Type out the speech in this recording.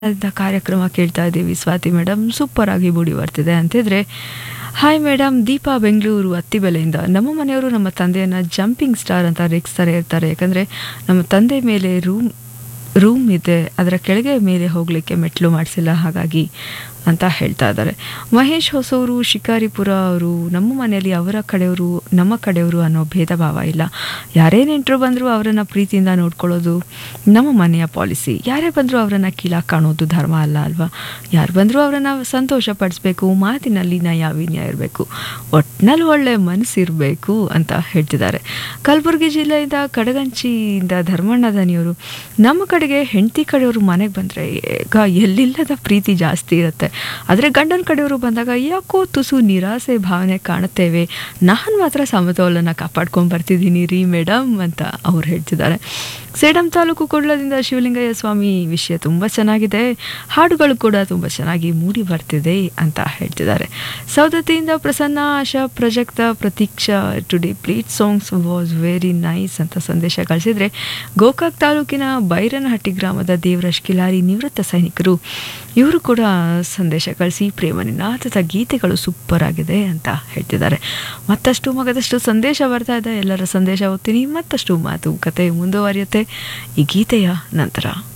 ಅಂತ ಕಾರ್ಯಕ್ರಮ ಕೇಳ್ತಾ ಇದ್ದೀವಿ ಸ್ವಾತಿ ಮೇಡಮ್ ಸೂಪರ್ ಆಗಿ ಮೂಡಿ ಬರ್ತಿದೆ ಅಂತಿದ್ರೆ ಹಾಯ್ ಮೇಡಮ್ ದೀಪಾ ಬೆಂಗಳೂರು ಅತ್ತಿಬೆಲೆಯಿಂದ ನಮ್ಮ ಮನೆಯವರು ನಮ್ಮ ತಂದೆಯನ್ನು ಜಂಪಿಂಗ್ ಸ್ಟಾರ್ ಅಂತ ರೇಗಿಸ್ತಾರೆ ಇರ್ತಾರೆ ಯಾಕಂದರೆ ನಮ್ಮ ತಂದೆ ಮೇಲೆ ರೂಮ್ ರೂಮ್ ಇದೆ ಅದರ ಕೆಳಗೆ ಮೇಲೆ ಹೋಗಲಿಕ್ಕೆ ಮೆಟ್ಲು ಮಾಡಿಸಿಲ್ಲ ಹಾಗಾಗಿ ಅಂತ ಹೇಳ್ತಾ ಇದ್ದಾರೆ ಮಹೇಶ್ ಹೊಸೂರು ಶಿಕಾರಿಪುರ ಅವರು ನಮ್ಮ ಮನೆಯಲ್ಲಿ ಅವರ ಕಡೆಯವರು ನಮ್ಮ ಕಡೆಯವರು ಅನ್ನೋ ಭೇದ ಭಾವ ಇಲ್ಲ ಯಾರೇ ನೆಂಟರು ಬಂದರೂ ಅವರನ್ನು ಪ್ರೀತಿಯಿಂದ ನೋಡ್ಕೊಳ್ಳೋದು ನಮ್ಮ ಮನೆಯ ಪಾಲಿಸಿ ಯಾರೇ ಬಂದರೂ ಅವರನ್ನು ಕೀಳಾಗಿ ಕಾಣೋದು ಧರ್ಮ ಅಲ್ಲ ಅಲ್ವಾ ಯಾರು ಬಂದರೂ ಅವರನ್ನು ಸಂತೋಷ ಪಡಿಸ್ಬೇಕು ಮಾತಿನಲ್ಲಿ ನಯ ವಿನಯ ಇರಬೇಕು ಒಟ್ಟಿನಲ್ಲಿ ಒಳ್ಳೆ ಮನಸ್ಸಿರಬೇಕು ಅಂತ ಹೇಳ್ತಿದ್ದಾರೆ ಕಲಬುರಗಿ ಜಿಲ್ಲೆಯಿಂದ ಕಡಗಂಚಿಯಿಂದ ಧರ್ಮಣ್ಣ ದನಿಯವರು ನಮ್ಮ ಕಡೆಗೆ ಹೆಂಡತಿ ಕಡೆಯವರು ಮನೆಗೆ ಬಂದರೆ ಈಗ ಎಲ್ಲಿಲ್ಲದ ಪ್ರೀತಿ ಜಾಸ್ತಿ ಇರುತ್ತೆ ಆದರೆ ಗಂಡನ ಕಡೆಯವರು ಬಂದಾಗ ಯಾಕೋ ತುಸು ನಿರಾಸೆ ಭಾವನೆ ಕಾಣುತ್ತೇವೆ ನಾನು ಮಾತ್ರ ಸಮತೋಲನ ಕಾಪಾಡ್ಕೊಂಡು ಬರ್ತಿದ್ದೀನಿ ರೀ ಮೇಡಮ್ ಅಂತ ಅವ್ರು ಹೇಳ್ತಿದ್ದಾರೆ ಸೇಡಂ ತಾಲೂಕು ಕೊಡ್ಲದಿಂದ ಶಿವಲಿಂಗಯ್ಯ ಸ್ವಾಮಿ ವಿಷಯ ತುಂಬ ಚೆನ್ನಾಗಿದೆ ಹಾಡುಗಳು ಕೂಡ ತುಂಬ ಚೆನ್ನಾಗಿ ಮೂಡಿ ಬರ್ತಿದೆ ಅಂತ ಹೇಳ್ತಿದ್ದಾರೆ ಸೌದತ್ತಿಯಿಂದ Prasanna Asha Prajakta Pratiksha today played songs was very nice ಅಂತ ಸಂದೇಶ ಕಳಿಸಿದರೆ ಗೋಕಾಕ್ ತಾಲೂಕಿನ ಬೈರನಹಟ್ಟಿ ಗ್ರಾಮದ ದೇವರಾಜ್ ಕಿಲಾರಿ ನಿವೃತ್ತ ಸೈನಿಕರು ಇವರು ಕೂಡ ಸಂದೇಶ ಕಳಿಸಿ ಪ್ರೇಮ ನಿನಾದದ ಗೀತೆಗಳು ಸೂಪರ್ ಆಗಿದೆ ಅಂತ ಹೇಳ್ತಿದ್ದಾರೆ ಮತ್ತಷ್ಟು ಮಗದಷ್ಟು ಸಂದೇಶ ಬರ್ತಾ ಇದೆ ಎಲ್ಲರ ಸಂದೇಶ ಓದ್ತೀನಿ ಮತ್ತಷ್ಟು ಮಾತು ಕತೆ ಮುಂದುವರಿಯುತ್ತೆ ಈ ಗೀತೆಯ ನಂತರ